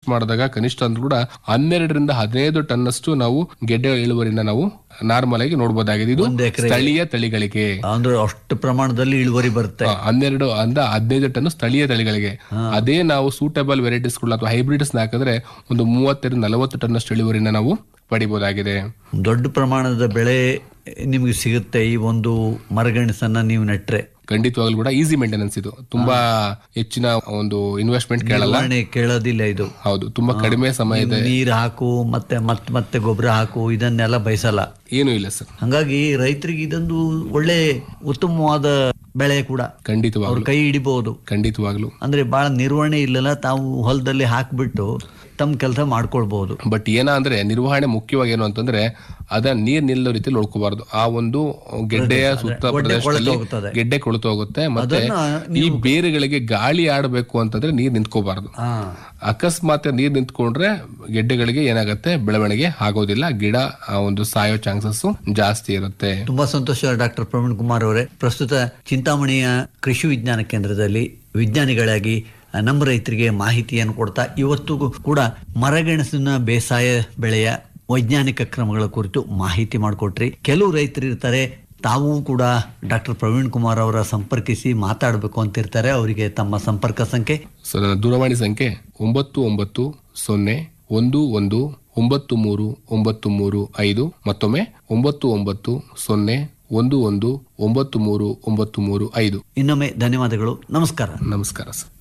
ಮಾಡಿದಾಗ ಕನಿಷ್ಠ ಅಂದ್ರೂ ಕೂಡ ಹನ್ನೆರಡರಿಂದ ಹದಿನೈದು ಟನ್ ಅಷ್ಟು ನಾವು ಗೆಡ್ಡೆ ಇಳುವರಿನ ನಾವು ನಾರ್ಮಲ್ ಆಗಿ ನೋಡಬಹುದಾಗಿದೆ ಇದು ಒಂದ್ ಎಕರೆ ಸ್ಥಳೀಯ ತಳಿಗಳಿಗೆ ಅಂದ್ರೆ ಅಷ್ಟು ಪ್ರಮಾಣದಲ್ಲಿ ಇಳುವರಿ ಬರುತ್ತೆ ಆ, ಹನ್ನೆರಡು ಅಂದ ಹದಿನೈದು ಟನ್ ಸ್ಥಳೀಯ ತಳಿಗಳಿಗೆ ಅದೇ ನಾವು ಸೂಟಬಲ್ ವೆರೈಟೀಸ್ ಅಥವಾ ಹೈಬ್ರಿಡ್ಸ್ ಹಾಕಿದ್ರೆ ಒಂದು ಮೂವತ್ತೆರಡು ನಲವತ್ತು ಟನ್ ಅಷ್ಟು ಇಳುವರಿನ ನಾವು ಪಡಿಬಹುದಾಗಿದೆ ದೊಡ್ಡ ಪ್ರಮಾಣದ ಬೆಳೆ ನಿಮಗೆ ಸಿಗುತ್ತೆ ಈ ಒಂದು ಮರಗೆಣಸನ್ನ ನೀವು ನೆಟ್ರೆ ಖಂಡಿತವಾಗ್ಲೂ ಕೂಡ ಈಸಿ ಮೇಂಟೆನೆನ್ಸ್ ಇದು ತುಂಬಾ ಹೆಚ್ಚಿನ ಒಂದು ಇನ್ವೆಸ್ಟ್ಮೆಂಟ್ ಕೇಳಲ್ಲ ನಿರ್ವಹಣೆ ಕೇಳೋದಿಲ್ಲ ಇದು ಹೌದು ತುಂಬಾ ಕಡಿಮೆ ಸಮಯದ ನೀರು ಹಾಕು ಮತ್ತೆ ಮತ್ತೆ ಮತ್ತೆ ಗೊಬ್ಬರ ಹಾಕು ಇದನ್ನೆಲ್ಲ ಬಯಸಲ್ಲ ಏನು ಇಲ್ಲ ಸರ್ ಹಂಗಾಗಿ ರೈತರಿಗೆ ಇದೊಂದು ಒಳ್ಳೆ ಉತ್ತಮವಾದ ಬೆಳೆ ಕೂಡ ಖಂಡಿತವಾಗ್ಲು ಅವ್ರ ಕೈ ಹಿಡಿಬಹುದು ಖಂಡಿತವಾಗ್ಲು ಅಂದ್ರೆ ಬಹಳ ನಿರ್ವಹಣೆ ಇಲ್ಲಲ್ಲ ತಾವು ಹೊಲದಲ್ಲಿ ಹಾಕ್ಬಿಟ್ಟು ತಮ್ಮ ಕೆಲಸ ಮಾಡ್ಕೊಳ್ಬಹುದು ಬಟ್ ಏನ ಅಂದ್ರೆ ನಿರ್ವಹಣೆ ಮುಖ್ಯವಾಗಿ ಏನು ಅಂತಂದ್ರೆ ಅದ ನೀರ್ ನಿಲ್ಲೋ ರೀತಿ ನೋಡ್ಕೋಬಾರ್ದು ಆ ಒಂದು ಗೆಡ್ಡೆಯ ಸುತ್ತ ಪ್ರದೇಶದಲ್ಲಿ ಹೋಗ್ತದೆ. ಗೆಡ್ಡೆ ಕೊಳ್ತು ಹೋಗುತ್ತೆ ಮತ್ತೆ ಈ ಬೇರುಗಳಿಗೆ ಗಾಳಿ ಆಡಬೇಕು ಅಂತಂದ್ರೆ ನೀರ್ ನಿಂತ್ಕೋಬಾರ್ದು ಹಾ ಅಕಸ್ಮಾತ್ ನೀರ್ ನಿಂತ್ಕೊಂಡ್ರೆ ಗೆಡ್ಡೆಗಳಿಗೆ ಏನಾಗುತ್ತೆ ಬೆಳವಣಿಗೆ ಆಗೋದಿಲ್ಲ ಗಿಡ ಆ ಒಂದು ಸಾಯೋ ಚಾನ್ಸಸ್ ಜಾಸ್ತಿ ಇರುತ್ತೆ ತುಂಬಾ ಸಂತೋಷ ಡಾಕ್ಟರ್ ಪ್ರವೀಣ್ ಕುಮಾರ್ ಅವರೇ ಪ್ರಸ್ತುತ ಚಿಂತಾಮಣಿಯ ಕೃಷಿ ವಿಜ್ಞಾನ ಕೇಂದ್ರದಲ್ಲಿ ವಿಜ್ಞಾನಿಗಳಾಗಿ ಆ, ನಮ್ಮ ರೈತರಿಗೆ ಮಾಹಿತಿಯನ್ನು ಕೊಡ್ತಾ ಇವತ್ತು ಕೂಡ ಮರಗೆಣಸಿನ ಬೇಸಾಯ ಬೆಳೆಯ ವೈಜ್ಞಾನಿಕ ಕ್ರಮಗಳ ಕುರಿತು ಮಾಹಿತಿ ಮಾಡಿಕೊಟ್ರಿ ಕೆಲವು ರೈತರು ಇರ್ತಾರೆ ತಾವೂ ಕೂಡ ಡಾಕ್ಟರ್ ಪ್ರವೀಣ್ ಕುಮಾರ್ ಅವರ ಸಂಪರ್ಕಿಸಿ ಮಾತಾಡಬೇಕು ಅಂತಿರ್ತಾರೆ ಅವರಿಗೆ ತಮ್ಮ ಸಂಪರ್ಕ ಸಂಖ್ಯೆ ಸೊ ನನ್ನ ದೂರವಾಣಿ ಸಂಖ್ಯೆ ಒಂಬತ್ತು ಒಂಬತ್ತು ಸೊನ್ನೆ ಒಂದು ಒಂದು ಒಂಬತ್ತು ಮೂರು ಒಂಬತ್ತು ಮೂರು ಐದು ಮತ್ತೊಮ್ಮೆ ಒಂಬತ್ತು ಒಂಬತ್ತು ಸೊನ್ನೆ ಒಂದು ಒಂದು ಒಂಬತ್ತು ಮೂರು ಒಂಬತ್ತು ಮೂರು ಐದು ಇನ್ನೊಮ್ಮೆ ಧನ್ಯವಾದಗಳು ನಮಸ್ಕಾರ ನಮಸ್ಕಾರ ಸರ್